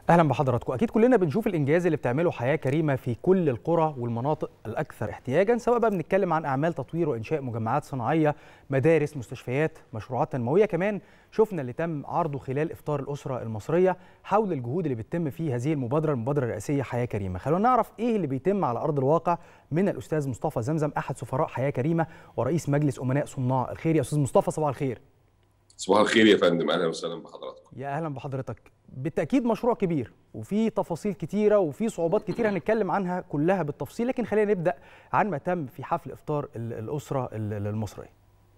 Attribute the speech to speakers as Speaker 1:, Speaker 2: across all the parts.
Speaker 1: اهلا بحضراتكم اكيد كلنا بنشوف الانجاز اللي بتعمله حياه كريمه في كل القرى والمناطق الاكثر احتياجا سواء بقى بنتكلم عن اعمال تطوير وانشاء مجمعات صناعيه مدارس مستشفيات مشروعات تنمويه كمان شفنا اللي تم عرضه خلال افطار الاسره المصريه حول الجهود اللي بتتم في هذه المبادره المبادره الرئاسيه حياه كريمه خلونا نعرف ايه اللي بيتم على ارض الواقع من الاستاذ مصطفى زمزم احد سفراء حياه كريمه ورئيس مجلس امناء صناع الخير يا استاذ مصطفى صباح الخير
Speaker 2: صباح الخير يا فندم اهلا وسهلا بحضراتكم
Speaker 1: يا اهلا بحضرتك بالتاكيد مشروع كبير وفي تفاصيل كتيره وفي صعوبات كتيره هنتكلم عنها كلها بالتفصيل لكن خلينا نبدا عن ما تم في حفل افطار الاسره المصريه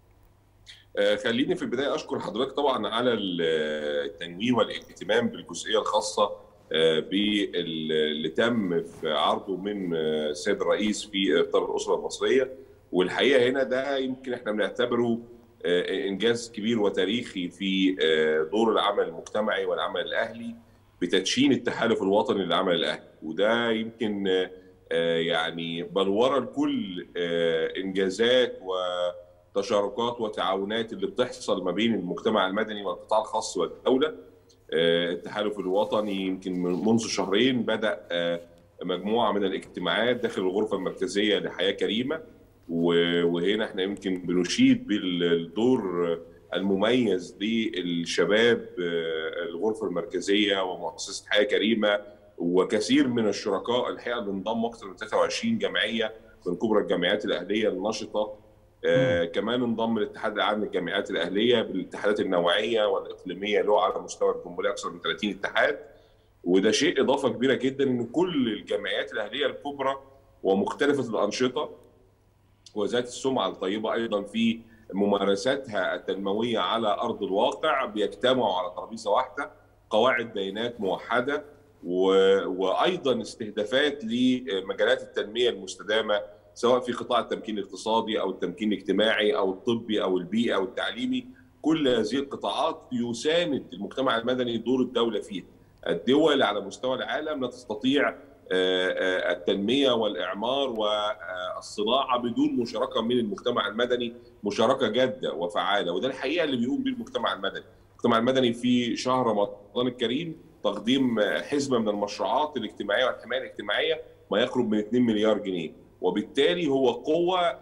Speaker 2: آه خليني في البدايه اشكر حضرتك طبعا على التنويه والاهتمام بالجزئيه الخاصه آه باللي تم في عرضه من السيد الرئيس في افطار الاسره المصريه والحقيقه هنا ده يمكن احنا بنعتبره انجاز كبير وتاريخي في دور العمل المجتمعي والعمل الاهلي بتدشين التحالف الوطني للعمل الاهلي وده يمكن يعني بلوره لكل انجازات وتشاركات وتعاونات اللي بتحصل ما بين المجتمع المدني والقطاع الخاص والدوله التحالف الوطني يمكن منذ شهرين بدا مجموعه من الاجتماعات داخل الغرفه المركزيه لحياه كريمه وهنا احنا يمكن بنشيد بالدور المميز للشباب الغرفه المركزيه ومؤسسه حياه كريمه وكثير من الشركاء الحقيقه اللي انضموا اكثر من 23 جمعيه من كبرى الجمعيات الاهليه النشطه آه كمان انضم الاتحاد العام للجامعات الاهليه بالاتحادات النوعيه والاقليميه له على مستوى الجمهوريه اكثر من 30 اتحاد وده شيء اضافه كبيره جدا ان كل الجمعيات الاهليه الكبرى ومختلفه الانشطه وذات السمعه الطيبه ايضا في ممارساتها التنمويه على ارض الواقع بيجتمعوا على ترابيزه واحده قواعد بيانات موحده و... وايضا استهدافات لمجالات التنميه المستدامه سواء في قطاع التمكين الاقتصادي او التمكين الاجتماعي او الطبي او البيئي او التعليمي كل هذه القطاعات يساند المجتمع المدني دور الدوله فيها الدول على مستوى العالم لا تستطيع التنميه والاعمار والصناعه بدون مشاركه من المجتمع المدني مشاركه جاده وفعاله وده الحقيقه اللي بيقوم به المجتمع المدني المجتمع المدني في شهر رمضان الكريم تقديم حزمه من المشروعات الاجتماعيه والحمايه الاجتماعيه ما يقرب من 2 مليار جنيه وبالتالي هو قوه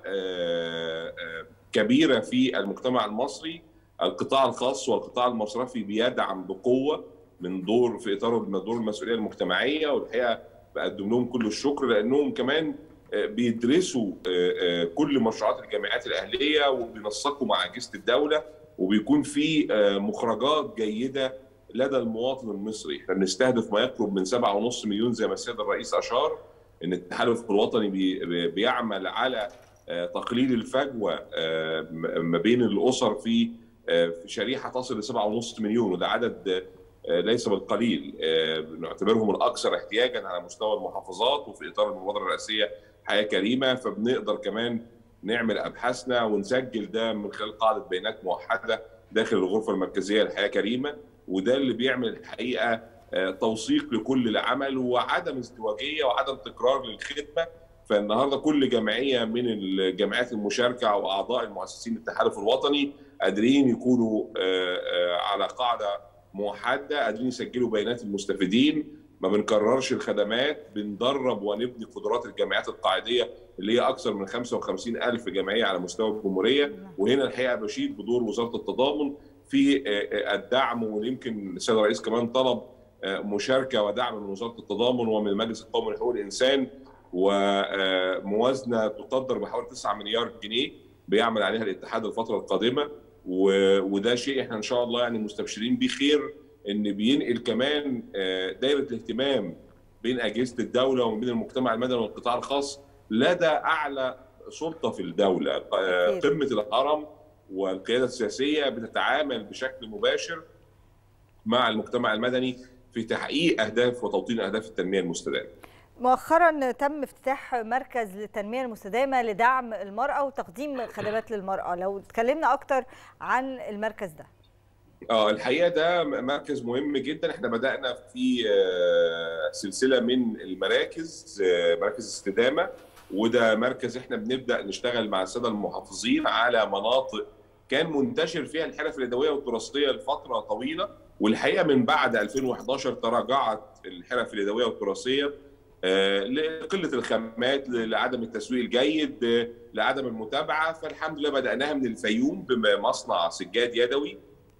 Speaker 2: كبيره في المجتمع المصري القطاع الخاص والقطاع المصرفي بيدعم بقوه من دور في اطار دور المسؤوليه المجتمعيه والحقيقه بقدم لهم كل الشكر لانهم كمان بيدرسوا كل مشروعات الجامعات الاهليه وبينسقوا مع اجهزه الدوله وبيكون في مخرجات جيده لدى المواطن المصري، احنا بنستهدف ما يقرب من 7.5 مليون زي ما السيد الرئيس اشار ان التحالف الوطني بيعمل على تقليل الفجوه ما بين الاسر في في شريحه تصل ل 7.5 مليون وده عدد ليس بالقليل نعتبرهم الاكثر احتياجا على مستوى المحافظات وفي اطار المبادره الرئاسيه حياه كريمه فبنقدر كمان نعمل ابحاثنا ونسجل ده من خلال قاعده بيانات موحده داخل الغرفه المركزيه لحياه كريمه وده اللي بيعمل الحقيقه توثيق لكل العمل وعدم ازدواجيه وعدم تكرار للخدمه فالنهارده كل جمعيه من الجمعيات المشاركه او اعضاء المؤسسين التحالف الوطني قادرين يكونوا على قاعده موحده قادرين يسجلوا بيانات المستفيدين ما بنكررش الخدمات بندرب ونبني قدرات الجامعات القاعديه اللي هي اكثر من 55 الف جمعيه على مستوى الجمهوريه وهنا الحقيقه بشيد بدور وزاره التضامن في الدعم ويمكن السيد الرئيس كمان طلب مشاركه ودعم من وزاره التضامن ومن المجلس القومي لحقوق الانسان وموازنه تقدر بحوالي 9 مليار جنيه بيعمل عليها الاتحاد الفتره القادمه وده شيء احنا ان شاء الله يعني مستبشرين بيه خير ان بينقل كمان دايره الاهتمام بين اجهزه الدوله وبين المجتمع المدني والقطاع الخاص لدى اعلى سلطه في الدوله قمه الهرم والقياده السياسيه بتتعامل بشكل مباشر مع المجتمع المدني في تحقيق اهداف وتوطين اهداف التنميه المستدامه
Speaker 3: مؤخرا تم افتتاح مركز للتنميه المستدامه لدعم المراه وتقديم خدمات للمراه لو اتكلمنا اكتر عن المركز ده
Speaker 2: اه الحقيقه ده مركز مهم جدا احنا بدانا في سلسله من المراكز مراكز استدامه وده مركز احنا بنبدا نشتغل مع الساده المحافظين على مناطق كان منتشر فيها الحرف اليدويه والتراثيه لفتره طويله والحقيقه من بعد 2011 تراجعت الحرف اليدويه والتراثيه لقله الخامات لعدم التسويق الجيد لعدم المتابعه فالحمد لله بداناها من الفيوم بمصنع سجاد يدوي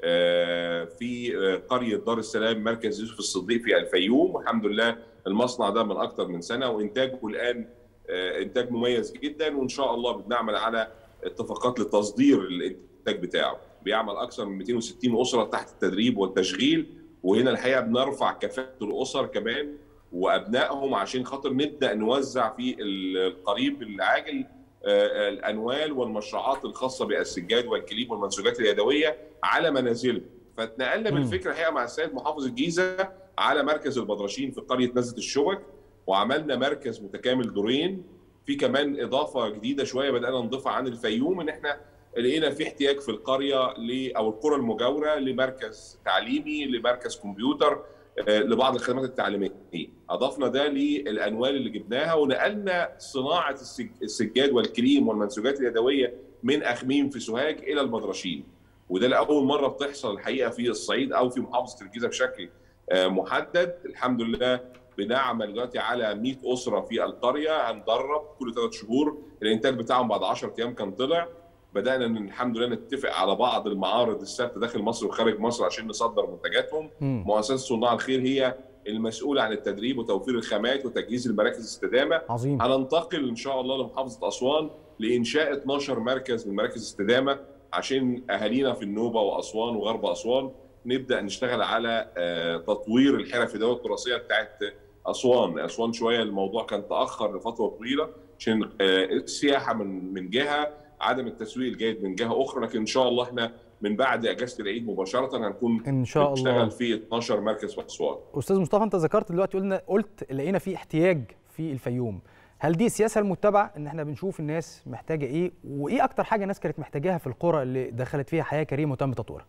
Speaker 2: في قريه دار السلام مركز يوسف الصديق في الفيوم والحمد لله المصنع ده من اكثر من سنه وانتاجه الان انتاج مميز جدا وان شاء الله بنعمل على اتفاقات لتصدير الانتاج بتاعه بيعمل اكثر من 260 اسره تحت التدريب والتشغيل وهنا الحقيقه بنرفع كفاءه الاسر كمان وابنائهم عشان خاطر نبدا نوزع في القريب العاجل الانوال والمشروعات الخاصه بالسجاد والكليب والمنسوجات اليدويه على منازلهم فاتنقلنا بالفكره الحقيقه مع السيد محافظ الجيزه على مركز البدرشين في قريه نزله الشبك وعملنا مركز متكامل دورين في كمان اضافه جديده شويه بدانا نضيفها عن الفيوم ان احنا لقينا في احتياج في القريه او القرى المجاوره لمركز تعليمي لمركز كمبيوتر لبعض الخدمات التعليميه اضفنا ده للانوال اللي جبناها ونقلنا صناعه السجاد والكريم والمنسوجات اليدويه من اخميم في سوهاج الى البدرشين وده لاول مره بتحصل الحقيقه في الصعيد او في محافظه الجيزه بشكل محدد الحمد لله بنعمل دلوقتي على 100 اسره في القريه هندرب كل ثلاث شهور الانتاج بتاعهم بعد 10 ايام كان طلع بدانا ان الحمد لله نتفق على بعض المعارض الثابته داخل مصر وخارج مصر عشان نصدر منتجاتهم مؤسسه صناع الخير هي المسؤوله عن التدريب وتوفير الخامات وتجهيز المراكز الاستدامه
Speaker 1: عظيم
Speaker 2: هننتقل ان شاء الله لمحافظه اسوان لانشاء 12 مركز من مراكز استدامه عشان اهالينا في النوبه واسوان وغرب اسوان نبدا نشتغل على تطوير الحرف اليدويه التراثيه بتاعت اسوان، اسوان شويه الموضوع كان تاخر لفتره طويله عشان السياحه من من جهه عدم التسويق الجيد من جهه اخرى لكن ان شاء الله احنا من بعد اجازه العيد مباشره هنكون
Speaker 1: ان شاء الله
Speaker 2: نشتغل في 12 مركز في اسوان.
Speaker 1: استاذ مصطفى انت ذكرت دلوقتي قلنا قلت لقينا في احتياج في الفيوم. هل دي السياسه المتبعه ان احنا بنشوف الناس محتاجه ايه وايه اكتر حاجه الناس كانت محتاجاها في القرى اللي دخلت فيها حياه كريمه وتم تطويرها؟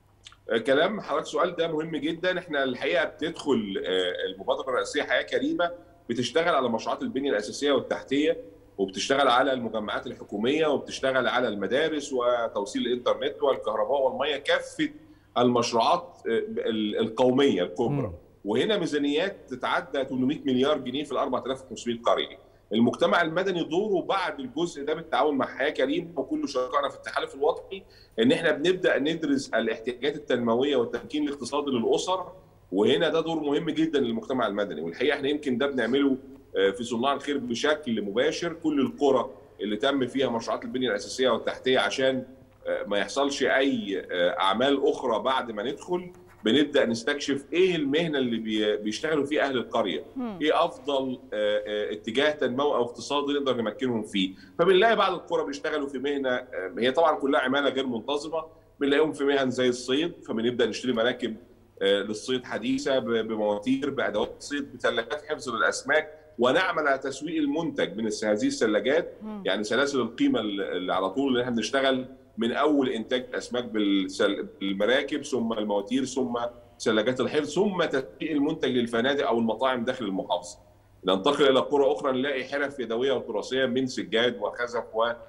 Speaker 2: كلام حضرتك سؤال ده مهم جدا احنا الحقيقه بتدخل المبادره الرئاسيه حياه كريمه بتشتغل على مشروعات البنيه الاساسيه والتحتيه وبتشتغل على المجمعات الحكوميه وبتشتغل على المدارس وتوصيل الانترنت والكهرباء والميه كافه المشروعات القوميه الكبرى م. وهنا ميزانيات تتعدى 800 مليار جنيه في ال 4500 قريه المجتمع المدني دوره بعد الجزء ده بالتعاون مع حياه كريم وكل شركائنا في التحالف الوطني ان احنا بنبدا ندرس الاحتياجات التنمويه والتمكين الاقتصادي للاسر وهنا ده دور مهم جدا للمجتمع المدني والحقيقه احنا يمكن ده بنعمله في صناع الخير بشكل مباشر كل القرى اللي تم فيها مشروعات البنيه الاساسيه والتحتيه عشان ما يحصلش اي اعمال اخرى بعد ما ندخل بنبدا نستكشف ايه المهنه اللي بيشتغلوا فيها اهل القريه ايه افضل اتجاه تنموي او اقتصادي نقدر نمكنهم فيه فبنلاقي بعض القرى بيشتغلوا في مهنه هي طبعا كلها عماله غير منتظمه بنلاقيهم في مهن زي الصيد فبنبدا نشتري مراكب للصيد حديثه بمواتير بادوات صيد بثلاجات حفظ للاسماك ونعمل على تسويق المنتج من هذه الثلاجات يعني سلاسل القيمه اللي على طول اللي احنا بنشتغل من اول انتاج الاسماك بالمراكب ثم المواتير ثم ثلاجات الحفظ ثم تسويق المنتج للفنادق او المطاعم داخل المحافظه. ننتقل الى قرى اخرى نلاقي حرف يدويه وتراثيه من سجاد وخزف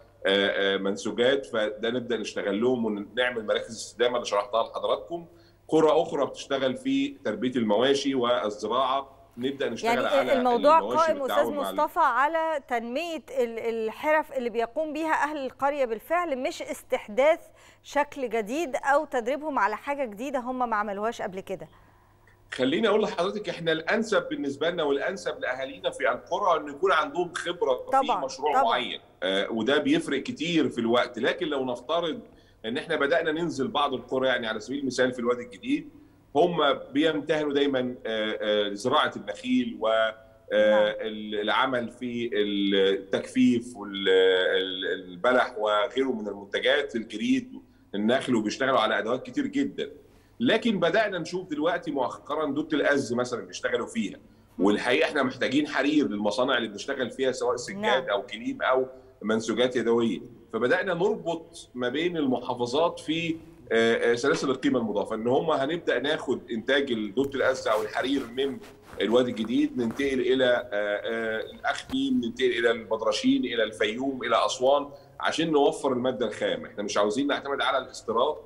Speaker 2: ومنسوجات فده نبدا نشتغل لهم ونعمل مراكز استدامه اللي شرحتها لحضراتكم. قرى اخرى بتشتغل في تربيه المواشي والزراعه نبدا نشتغل
Speaker 3: يعني
Speaker 2: على
Speaker 3: الموضوع قائم استاذ مصطفى على تنميه الحرف اللي بيقوم بيها اهل القريه بالفعل مش استحداث شكل جديد او تدريبهم على حاجه جديده هم ما عملوهاش قبل كده
Speaker 2: خليني اقول لحضرتك احنا الانسب بالنسبه لنا والانسب لاهالينا في القرى ان يكون عندهم خبره
Speaker 3: طبعًا
Speaker 2: في مشروع
Speaker 3: طبعًا
Speaker 2: معين آه وده بيفرق كتير في الوقت لكن لو نفترض ان احنا بدانا ننزل بعض القرى يعني على سبيل المثال في الوادي الجديد هم بيمتهنوا دايما زراعه النخيل والعمل في التجفيف والبلح وغيره من المنتجات الجريد النخل وبيشتغلوا على ادوات كتير جدا لكن بدانا نشوف دلوقتي مؤخرا دوت الأز مثلا بيشتغلوا فيها والحقيقه احنا محتاجين حرير للمصانع اللي بنشتغل فيها سواء سجاد او كليب او منسوجات يدويه فبدانا نربط ما بين المحافظات في سلاسل القيمه المضافه ان هم هنبدا ناخد انتاج الدوت الأز او الحرير من الوادي الجديد ننتقل الى الاخميم ننتقل الى البدرشين الى الفيوم الى اسوان عشان نوفر الماده الخام احنا مش عاوزين نعتمد على الاستيراد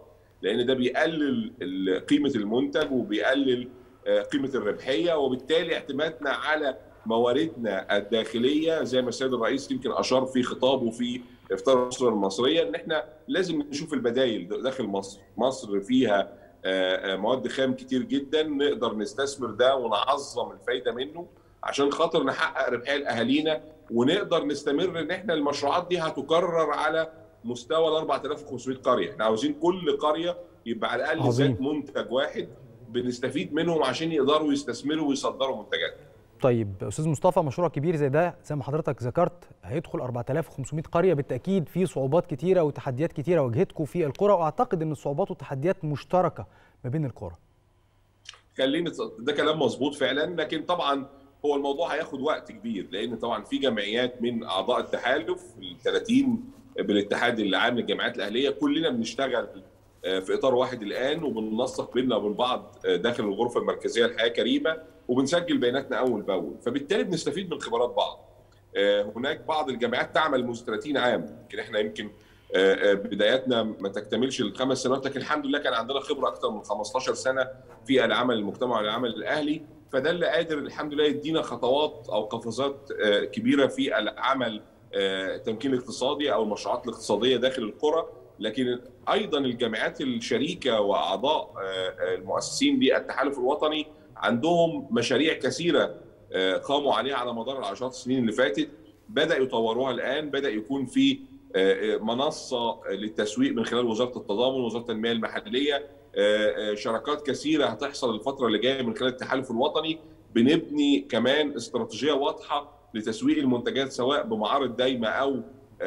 Speaker 2: لان ده بيقلل قيمه المنتج وبيقلل قيمه الربحيه وبالتالي اعتمادنا على مواردنا الداخليه زي ما السيد الرئيس يمكن اشار في خطابه في افطار الاسره المصريه ان احنا لازم نشوف البدائل داخل مصر، مصر فيها مواد خام كتير جدا نقدر نستثمر ده ونعظم الفايده منه عشان خاطر نحقق ربحيه لاهالينا ونقدر نستمر ان احنا المشروعات دي هتكرر على مستوى ال 4500 قريه، احنا عاوزين كل قريه يبقى على الاقل ذات منتج واحد بنستفيد منهم عشان يقدروا يستثمروا ويصدروا منتجاتهم.
Speaker 1: طيب استاذ مصطفى مشروع كبير زي ده زي ما حضرتك ذكرت هيدخل 4500 قريه بالتاكيد في صعوبات كتيره وتحديات كتيره واجهتكم في القرى واعتقد ان الصعوبات والتحديات مشتركه ما بين القرى.
Speaker 2: خليني ده كلام مظبوط فعلا لكن طبعا هو الموضوع هياخد وقت كبير لان طبعا في جمعيات من اعضاء التحالف ال 30 بالاتحاد العام للجامعات الاهليه كلنا بنشتغل في اطار واحد الان وبننسق بيننا وبين بعض داخل الغرفه المركزيه الحياه كريمه وبنسجل بياناتنا اول باول فبالتالي بنستفيد من خبرات بعض هناك بعض الجامعات تعمل منذ 30 عام يمكن احنا يمكن بداياتنا ما تكتملش الخمس سنوات لكن الحمد لله كان عندنا خبره اكثر من 15 سنه في العمل المجتمعي والعمل الاهلي فده اللي قادر الحمد لله يدينا خطوات او قفزات كبيره في العمل التمكين الاقتصادي او المشروعات الاقتصاديه داخل القرى لكن ايضا الجامعات الشريكه واعضاء المؤسسين للتحالف الوطني عندهم مشاريع كثيره قاموا عليها على مدار العشرات السنين اللي فاتت بدا يطوروها الان بدا يكون في منصه للتسويق من خلال وزاره التضامن وزاره التنميه المحليه شراكات كثيره هتحصل الفتره اللي جايه من خلال التحالف الوطني بنبني كمان استراتيجيه واضحه لتسويق المنتجات سواء بمعارض دايمه او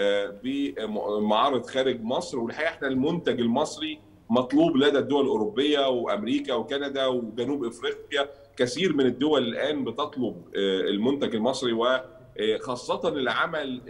Speaker 2: بمعارض خارج مصر والحقيقه احنا المنتج المصري مطلوب لدى الدول الاوروبيه وامريكا وكندا وجنوب افريقيا كثير من الدول الان بتطلب المنتج المصري وخاصه العمل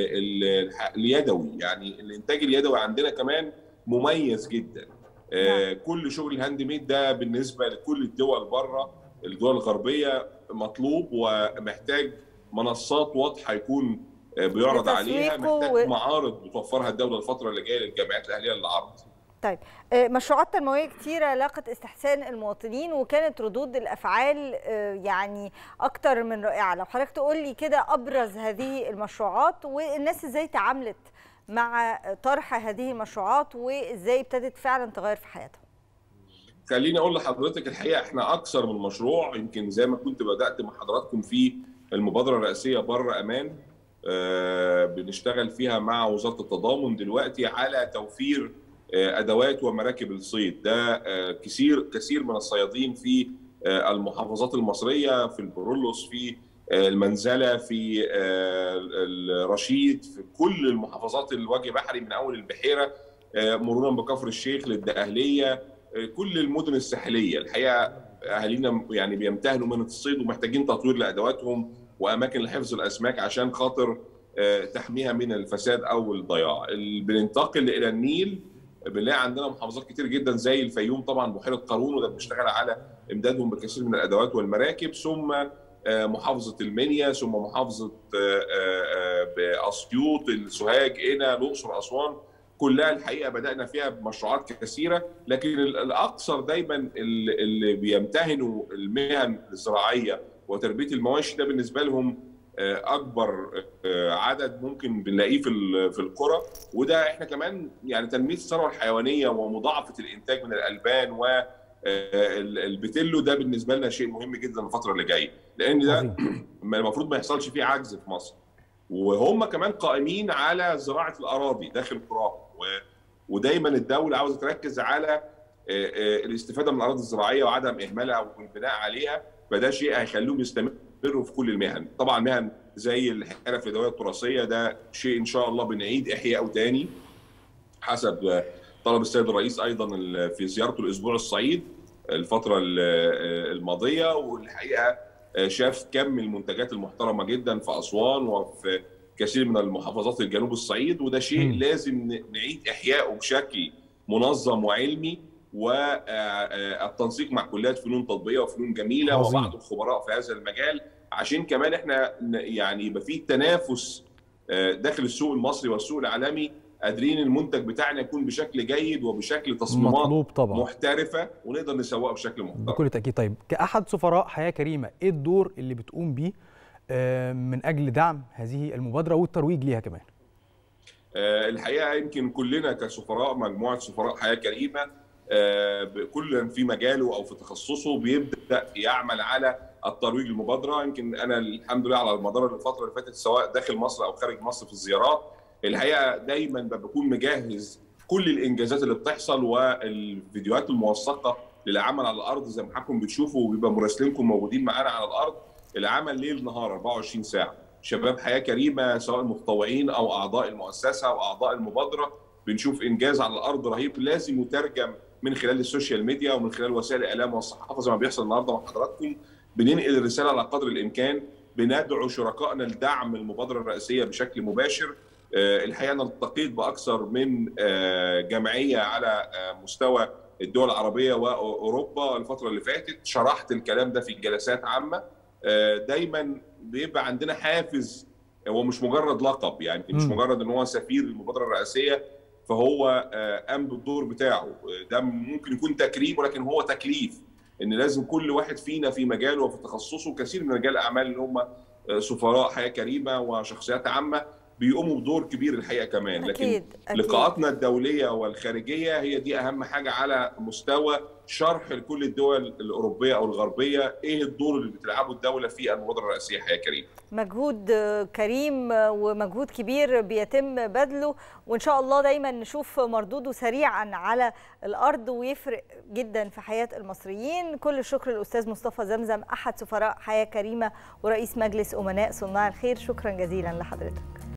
Speaker 2: اليدوي يعني الانتاج اليدوي عندنا كمان مميز جدا كل شغل الهاند ميد ده بالنسبه لكل الدول بره الدول الغربيه مطلوب ومحتاج منصات واضحه يكون بيعرض عليها محتاج و... معارض بتوفرها الدوله الفتره اللي جايه للجامعات الاهليه للعرض
Speaker 3: طيب مشروعات تنمويه كثيره لاقت استحسان المواطنين وكانت ردود الافعال يعني اكتر من رائعه لو حضرتك تقول لي كده ابرز هذه المشروعات والناس ازاي تعاملت مع طرح هذه المشروعات وازاي ابتدت فعلا تغير في حياتهم
Speaker 2: خليني اقول لحضرتك الحقيقه احنا اكثر من مشروع يمكن زي ما كنت بدات مع حضراتكم في المبادره الرئاسيه بر امان آه بنشتغل فيها مع وزاره التضامن دلوقتي على توفير آه ادوات ومراكب الصيد ده آه كثير كثير من الصيادين في المحافظات المصريه في البرولوس في المنزله في الرشيد في كل المحافظات الوجه بحري من اول البحيره مرورا بكفر الشيخ للدقهليه كل المدن الساحليه الحقيقه اهالينا يعني بيمتهنوا من الصيد ومحتاجين تطوير لادواتهم واماكن لحفظ الاسماك عشان خاطر تحميها من الفساد او الضياع بننتقل الى النيل بنلاقي عندنا محافظات كتير جدا زي الفيوم طبعا بحيره قارون وده بنشتغل على امدادهم بكثير من الادوات والمراكب ثم محافظه المنيا ثم محافظه اسيوط السوهاج قنا الاقصر اسوان كلها الحقيقه بدانا فيها بمشروعات كثيره لكن الاكثر دايما اللي بيمتهنوا المهن الزراعيه وتربيه المواشي ده بالنسبه لهم اكبر عدد ممكن بنلاقيه في في القرى وده احنا كمان يعني تنميه الثروه الحيوانيه ومضاعفه الانتاج من الالبان و البتلو ده بالنسبه لنا شيء مهم جدا الفتره اللي جايه لان ده المفروض ما يحصلش فيه عجز في مصر وهم كمان قائمين على زراعه الاراضي داخل قراهم ودايما الدوله عاوزه تركز على الاستفاده من الاراضي الزراعيه وعدم اهمالها او البناء عليها فده شيء هيخليهم يستمروا في كل المهن طبعا مهن زي الحرف اليدويه التراثيه ده شيء ان شاء الله بنعيد احيائه تاني حسب طلب السيد الرئيس ايضا في زيارته الاسبوع الصعيد الفتره الماضيه والحقيقه شاف كم المنتجات المحترمه جدا في اسوان وفي كثير من المحافظات الجنوب الصعيد وده شيء م. لازم نعيد احيائه بشكل منظم وعلمي والتنسيق مع كليات فنون تطبيقيه وفنون جميله عظيم. وبعض الخبراء في هذا المجال عشان كمان احنا يعني يبقى في تنافس داخل السوق المصري والسوق العالمي قادرين المنتج بتاعنا يكون بشكل جيد وبشكل تصميمات
Speaker 1: مطلوب طبعا
Speaker 2: محترفه ونقدر نسوقه بشكل محترم
Speaker 1: بكل تاكيد طيب كاحد سفراء حياه كريمه ايه الدور اللي بتقوم بيه من اجل دعم هذه المبادره والترويج ليها كمان
Speaker 2: الحقيقه يمكن كلنا كسفراء مجموعه سفراء حياه كريمه كل في مجاله او في تخصصه بيبدا يعمل على الترويج للمبادره يمكن انا الحمد لله على مدار الفتره اللي فاتت سواء داخل مصر او خارج مصر في الزيارات الحقيقه دايما بكون مجهز كل الانجازات اللي بتحصل والفيديوهات الموثقه للعمل على الارض زي ما حضراتكم بتشوفوا وبيبقى مراسلينكم موجودين معانا على الارض العمل ليل نهار 24 ساعه شباب حياه كريمه سواء المتطوعين او اعضاء المؤسسه او اعضاء المبادره بنشوف انجاز على الارض رهيب لازم يترجم من خلال السوشيال ميديا ومن خلال وسائل الاعلام والصحافه زي ما بيحصل النهارده مع حضراتكم بننقل الرساله على قدر الامكان بندعو شركائنا لدعم المبادره الرئيسيه بشكل مباشر الحقيقه انا التقيت باكثر من جمعيه على مستوى الدول العربيه واوروبا الفتره اللي فاتت شرحت الكلام ده في جلسات عامه دايما بيبقى عندنا حافز هو مش مجرد لقب يعني مش مجرد ان هو سفير المبادره الرئاسيه فهو قام بالدور بتاعه ده ممكن يكون تكريم ولكن هو تكليف ان لازم كل واحد فينا في مجاله وفي تخصصه كثير من رجال الاعمال اللي هم سفراء حياه كريمه وشخصيات عامه بيقوموا بدور كبير الحقيقه كمان لكن
Speaker 3: أكيد. أكيد.
Speaker 2: لقاءاتنا الدوليه والخارجيه هي دي اهم حاجه على مستوى شرح لكل الدول الاوروبيه او الغربيه ايه الدور اللي بتلعبه الدوله في المبادره الرئاسيه حياه كريمه.
Speaker 3: مجهود كريم ومجهود كبير بيتم بذله وان شاء الله دايما نشوف مردوده سريعا على الارض ويفرق جدا في حياه المصريين كل الشكر للاستاذ مصطفى زمزم احد سفراء حياه كريمه ورئيس مجلس امناء صناع الخير شكرا جزيلا لحضرتك